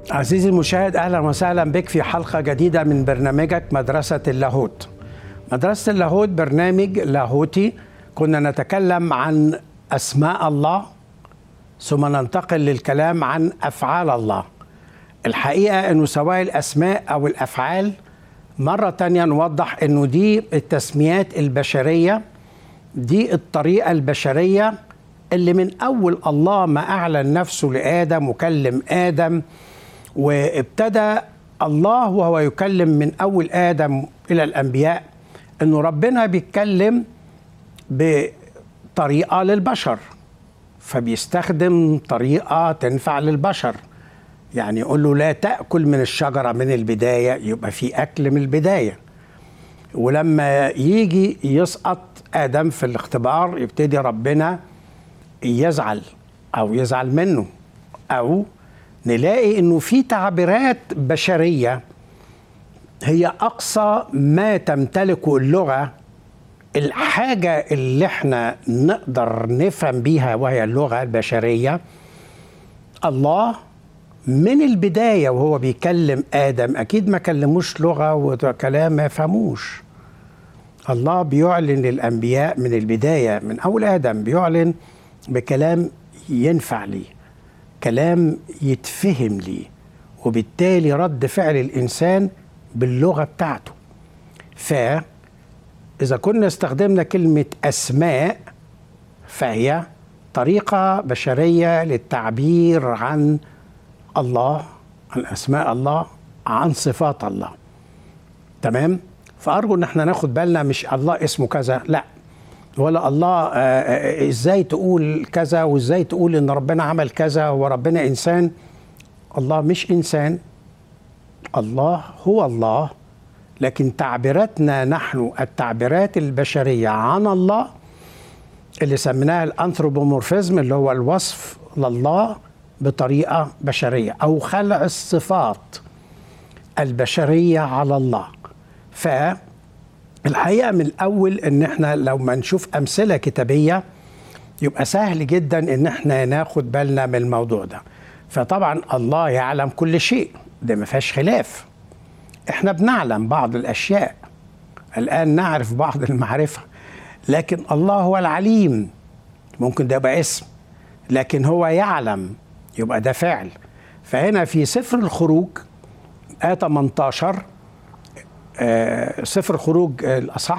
عزيزي المشاهد اهلا وسهلا بك في حلقه جديده من برنامجك مدرسه اللاهوت. مدرسه اللاهوت برنامج لاهوتي كنا نتكلم عن اسماء الله ثم ننتقل للكلام عن افعال الله. الحقيقه انه سواء الاسماء او الافعال مره تانية نوضح انه دي التسميات البشريه دي الطريقه البشريه اللي من اول الله ما اعلن نفسه لادم وكلم ادم وابتدى الله وهو يكلم من اول ادم الى الانبياء انه ربنا بيتكلم بطريقه للبشر فبيستخدم طريقه تنفع للبشر يعني يقول له لا تاكل من الشجره من البدايه يبقى في اكل من البدايه ولما يجي يسقط ادم في الاختبار يبتدي ربنا يزعل او يزعل منه او نلاقي انه في تعبيرات بشريه هي اقصى ما تمتلكه اللغه الحاجه اللي احنا نقدر نفهم بيها وهي اللغه البشريه الله من البدايه وهو بيكلم ادم اكيد ما كلموش لغه وكلام ما يفهموش الله بيعلن للانبياء من البدايه من اول ادم بيعلن بكلام ينفع لي كلام يتفهم لي وبالتالي رد فعل الانسان باللغه بتاعته فاذا كنا استخدمنا كلمه اسماء فهي طريقه بشريه للتعبير عن الله عن اسماء الله عن صفات الله تمام فارجو ان احنا ناخد بالنا مش الله اسمه كذا لا ولا الله ازاي تقول كذا وازاي تقول ان ربنا عمل كذا وربنا انسان الله مش انسان الله هو الله لكن تعبيراتنا نحن التعبيرات البشريه عن الله اللي سميناها الانثروبومورفيزم اللي هو الوصف لله بطريقه بشريه او خلع الصفات البشريه على الله ف الحقيقه من الاول ان احنا لو ما نشوف امثله كتابيه يبقى سهل جدا ان احنا ناخد بالنا من الموضوع ده فطبعا الله يعلم كل شيء ده ما فيهاش خلاف احنا بنعلم بعض الاشياء الان نعرف بعض المعرفه لكن الله هو العليم ممكن ده يبقى اسم لكن هو يعلم يبقى ده فعل فهنا في سفر الخروج آية 18 آه سفر خروج الأصحاح